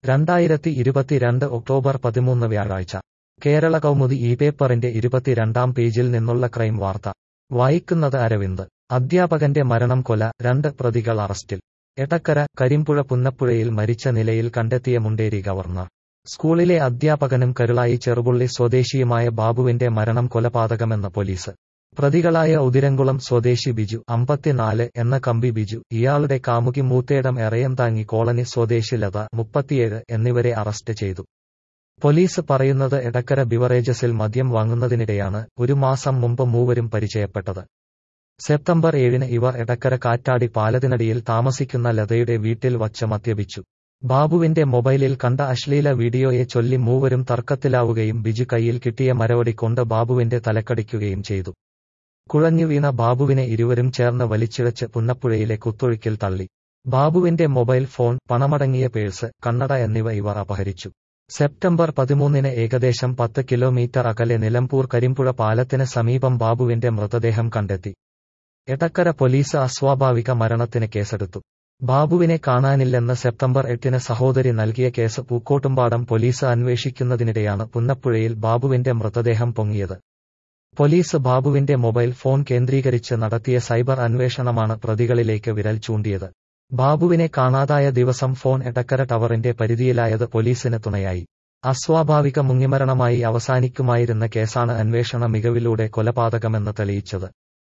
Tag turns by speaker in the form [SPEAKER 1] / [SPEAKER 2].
[SPEAKER 1] രണ്ടായിരത്തി ഇരുപത്തിരണ്ട് ഒക്ടോബർ പതിമൂന്ന് വ്യാഴാഴ്ച കേരള കൗമുദി ഈ പേപ്പറിന്റെ ഇരുപത്തിരണ്ടാം പേജിൽ നിന്നുള്ള ക്രൈം വാർത്ത വായിക്കുന്നത് അരവിന്ദ് അധ്യാപകന്റെ മരണം കൊല രണ്ട് പ്രതികൾ അറസ്റ്റിൽ എടക്കര കരിമ്പുഴ പുന്നപ്പുഴയിൽ മരിച്ച നിലയിൽ കണ്ടെത്തിയ മുണ്ടേരി ഗവർണർ സ്കൂളിലെ അധ്യാപകനും കരുളായി ചെറുപുള്ളി സ്വദേശിയുമായ ബാബുവിന്റെ മരണം കൊലപാതകമെന്ന് പോലീസ് പ്രതികളായ ഉതിരംകുളം സ്വദേശി ബിജു അമ്പത്തിനാല് എന്ന കമ്പി ബിജു ഇയാളുടെ കാമുകി മൂത്തേടം എറയംതാങ്ങി കോളനി സ്വദേശി ലത മുപ്പത്തിയേഴ് എന്നിവരെ അറസ്റ്റ് ചെയ്തു പോലീസ് പറയുന്നത് എടക്കര ബിവറേജസിൽ മദ്യം വാങ്ങുന്നതിനിടെയാണ് ഒരു മാസം മുമ്പ് മൂവരും പരിചയപ്പെട്ടത് സെപ്റ്റംബർ ഏഴിന് ഇവർ എടക്കര കാറ്റാടി പാലത്തിനടിയിൽ താമസിക്കുന്ന ലതയുടെ വീട്ടിൽ വച്ച് മദ്യപിച്ചു ബാബുവിന്റെ മൊബൈലിൽ കണ്ട അശ്ലീല വീഡിയോയെ ചൊല്ലി മൂവരും തർക്കത്തിലാവുകയും ബിജു കയ്യിൽ കിട്ടിയ മരവടി കൊണ്ട് ബാബുവിന്റെ തലക്കടിക്കുകയും ചെയ്തു കുഴഞ്ഞു വീണ ബാബുവിനെ ഇരുവരും ചേർന്ന് വലിച്ചിഴച്ച് പുന്നപ്പുഴയിലെ കുത്തൊഴുക്കിൽ തള്ളി ബാബുവിന്റെ മൊബൈൽ ഫോൺ പണമടങ്ങിയ പേഴ്സ് കണ്ണട എന്നിവ ഇവർ അപഹരിച്ചു സെപ്റ്റംബർ പതിമൂന്നിന് ഏകദേശം പത്ത് കിലോമീറ്റർ അകലെ നിലമ്പൂർ കരിമ്പുഴ പാലത്തിന് സമീപം ബാബുവിന്റെ മൃതദേഹം കണ്ടെത്തി എടക്കര പോലീസ് അസ്വാഭാവിക മരണത്തിന് കേസെടുത്തു ബാബുവിനെ കാണാനില്ലെന്ന് സെപ്റ്റംബർ എട്ടിന് സഹോദരി നൽകിയ കേസ് പൂക്കോട്ടുംപാടം പോലീസ് അന്വേഷിക്കുന്നതിനിടെയാണ് പുന്നപ്പുഴയിൽ ബാബുവിന്റെ മൃതദേഹം പൊങ്ങിയത് പോലീസ് ബാബുവിന്റെ മൊബൈൽ ഫോൺ കേന്ദ്രീകരിച്ച് നടത്തിയ സൈബർ അന്വേഷണമാണ് പ്രതികളിലേക്ക് വിരൽ ചൂണ്ടിയത് ബാബുവിനെ കാണാതായ ദിവസം ഫോൺ എടക്കര ടവറിന്റെ പരിധിയിലായത് പോലീസിന് തുണയായി അസ്വാഭാവിക മുങ്ങിമരണമായി അവസാനിക്കുമായിരുന്ന കേസാണ് അന്വേഷണ മികവിലൂടെ കൊലപാതകമെന്ന് തെളിയിച്ചത്